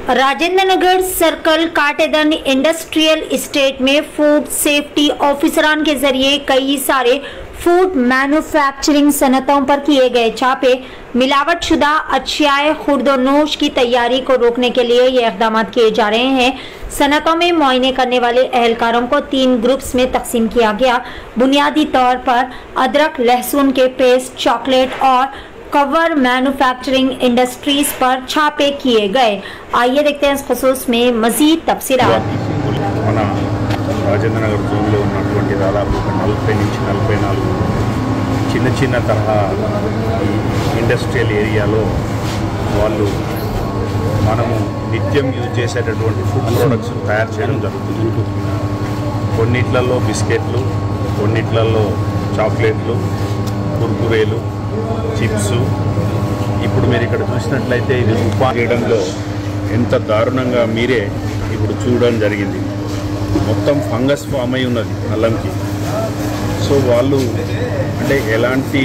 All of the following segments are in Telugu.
Rajendra Nagar circle Katedan industrial estate में फूड सेफ्टी ऑफिसरान के जरिए कई सारे फूड मैन्युफैक्चरिंग सनतों पर किए गए छापे मिलावट शुदा अशियाए खुर्दोनोश की तैयारी को रोकने के लिए ये इकदाम किए जा रहे हैं सनतों में मुआयने करने वाले एहलकारों को तीन ग्रुप्स में तकसीम किया गया बुनियादी तौर पर अदरक लहसुन के पेस्ट चॉकलेट और कवर मैन्युफैक्चरिंग इंडस्ट्रीज पर छापे किए गए आइए देखते हैं इस खसूस में मजीद तफसीलात మన రాజేంద్ర నగర్ జోన్లో ఉన్నటువంటి దాదాపు ఒక నలభై నుంచి నలభై నాలుగు చిన్న చిన్న తరహా ఈ ఇండస్ట్రియల్ ఏరియాలో వాళ్ళు మనము నిత్యం యూజ్ చేసేటటువంటి ఫుడ్ ప్రొడక్ట్స్ తయారు చేయడం జరుగుతుంది కొన్నిట్లలో బిస్కెట్లు కొన్నిట్లలో చాక్లెట్లు కుర్కురేలు చిప్స్ ఇప్పుడు మీరు ఇక్కడ చూసినట్లయితే ఇది ఉపాధి ఎంత దారుణంగా మీరే ఇప్పుడు చూడడం జరిగింది మొత్తం ఫంగస్ ఫామ్ అయి ఉన్నది అల్లంకి సో వాళ్ళు అంటే ఎలాంటి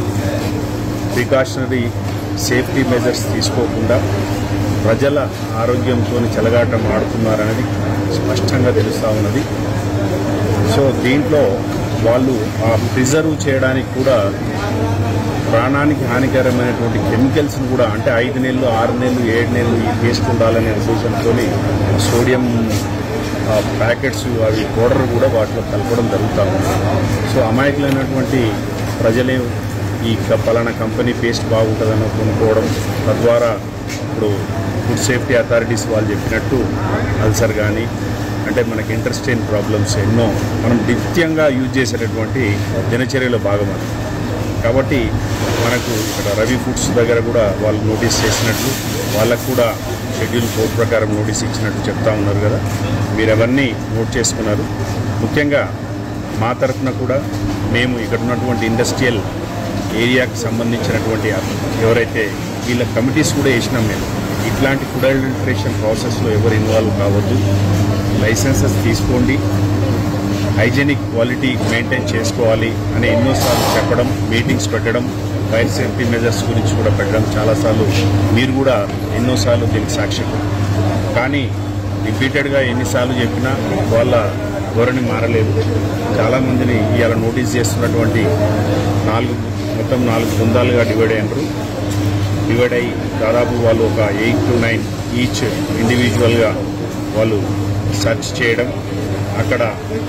ప్రికాషనరీ సేఫ్టీ మెజర్స్ తీసుకోకుండా ప్రజల ఆరోగ్యంతో చెలగాటం ఆడుతున్నారనేది స్పష్టంగా తెలుస్తూ ఉన్నది సో దీంట్లో వాళ్ళు ఆ ప్రిజర్వ్ చేయడానికి కూడా ప్రాణానికి హానికరమైనటువంటి కెమికల్స్ని కూడా అంటే ఐదు నెలలు ఆరు నెలలు ఏడు నెలలు ఈ టేస్ట్ ఉండాలనే ఉద్దేశంతో సోడియం ఆ, ప్యాకెట్స్ అవి పౌడర్ కూడా వాటిలో కలపడం జరుగుతూ ఉంది సో అమాయకులైనటువంటి ప్రజలే ఈ క- పలానా కంపెనీ పేస్ట్ బాగుంటుందని కొనుక్కోవడం తద్వారా ఇప్పుడు ఫుడ్ సేఫ్టీ అథారిటీస్ వాళ్ళు చెప్పినట్టు అల్సర్ కానీ అంటే మనకి ఇంటర్స్టైన్ ప్రాబ్లమ్స్ ఎన్నో మనం నిత్యంగా యూజ్ చేసేటటువంటి దినచర్యలో భాగం అది కాబట్టి మనకు ఇక్కడ రవి ఫుడ్స్ దగ్గర కూడా వాళ్ళు నోటీస్ చేసినట్లు వాళ్ళకు కూడా షెడ్యూల్ కోడ్ ప్రకారం నోటీస్ ఇచ్చినట్టు చెప్తా ఉన్నారు కదా మీరు అవన్నీ నోట్ చేసుకున్నారు ముఖ్యంగా మా తరఫున కూడా మేము ఇక్కడ ఉన్నటువంటి ఇండస్ట్రియల్ ఏరియాకి సంబంధించినటువంటి ఎవరైతే వీళ్ళ కమిటీస్ కూడా వేసినాం మేము ఇట్లాంటి ఫుడ్ అడల్ట్రేషన్ ప్రాసెస్లో ఎవరు ఇన్వాల్వ్ కావద్దు లైసెన్సెస్ తీసుకోండి హైజెనిక్ క్వాలిటీ మెయింటైన్ చేసుకోవాలి అని ఎన్నోసార్లు చెప్పడం మీటింగ్స్ పెట్టడం ఫైర్ సేఫ్టీ మెజర్స్ గురించి కూడా పెట్టడం చాలాసార్లు మీరు కూడా ఎన్నోసార్లు దీనికి సాక్ష్యం కానీ రిపీటెడ్గా ఎన్నిసార్లు చెప్పినా వాళ్ళ ధోరణి మారలేదు చాలామందిని ఇవాళ నోటీస్ చేస్తున్నటువంటి నాలుగు మొత్తం నాలుగు బృందాలుగా డివైడ్ అయినారు డివైడ్ అయ్యి దాదాపు వాళ్ళు ఒక ఎయిట్ టు నైన్ ఈచ్ ఇండివిజువల్గా వాళ్ళు సెర్చ్ చేయడం అక్కడ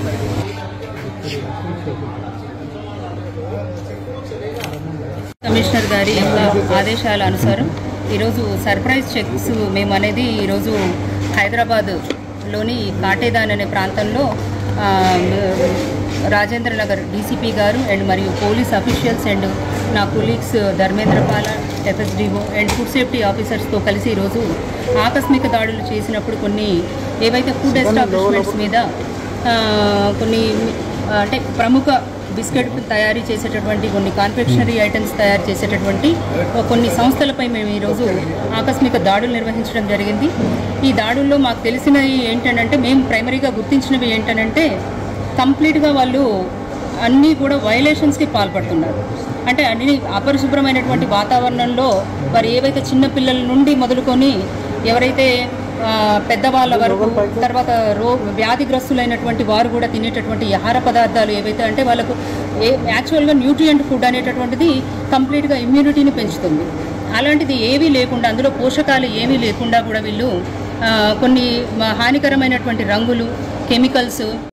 కమిషనర్ గారి యొక్క ఆదేశాల అనుసారం ఈరోజు సర్ప్రైజ్ చెక్స్ మేము అనేది ఈరోజు హైదరాబాద్లోని కాటేదాన్ అనే ప్రాంతంలో ఆ, రాజేంద్ర నగర్ డీసీపీ గారు అండ్ మరియు పోలీస్ అఫీషియల్స్ అండ్ నా colleagues Dharmendra Pala FSDO and food safety ఆఫీసర్స్తో కలిసి ఈరోజు ఆకస్మిక దాడులు చేసినప్పుడు కొన్ని ఏవైతే ఫుడ్ ఎస్టాబ్లిష్మెంట్స్ మీద ఆ, కొన్ని ఆ, అంటే ప్రముఖ బిస్కెట్ తయారీ చేసేటటువంటి కొన్ని కాన్ఫెక్షనరీ ఐటమ్స్ తయారు చేసేటటువంటి కొన్ని సంస్థలపై మేము ఈరోజు ఆకస్మిక దాడులు నిర్వహించడం జరిగింది ఈ దాడుల్లో మాకు తెలిసినవి ఏంటంటే మేము ప్రైమరీగా గుర్తించినవి ఏంటంటే కంప్లీట్గా వాళ్ళు అన్నీ కూడా వైలేషన్స్కి పాల్పడుతున్నారు అంటే అన్ని అపరిశుభ్రమైనటువంటి వాతావరణంలో వారు ఏవైతే చిన్న పిల్లల నుండి మొదలుకొని ఎవరైతే ఆ, పెద్దవాళ్ళ వరకు తర్వాత రో వ్యాధిగ్రస్తులైనటువంటి వారు కూడా తినేటటువంటి ఈ ఆహార పదార్థాలు ఏవైతే అంటే వాళ్ళకు ఏ యాక్చువల్గా న్యూట్రియంట్ ఫుడ్ అనేటటువంటిది కంప్లీట్గా ఇమ్యూనిటీని పెంచుతుంది అలాంటిది ఏమీ లేకుండా అందులో పోషకాలు ఏమీ లేకుండా కూడా వీళ్ళు ఆ, కొన్ని మ- హానికరమైనటువంటి రంగులు కెమికల్స్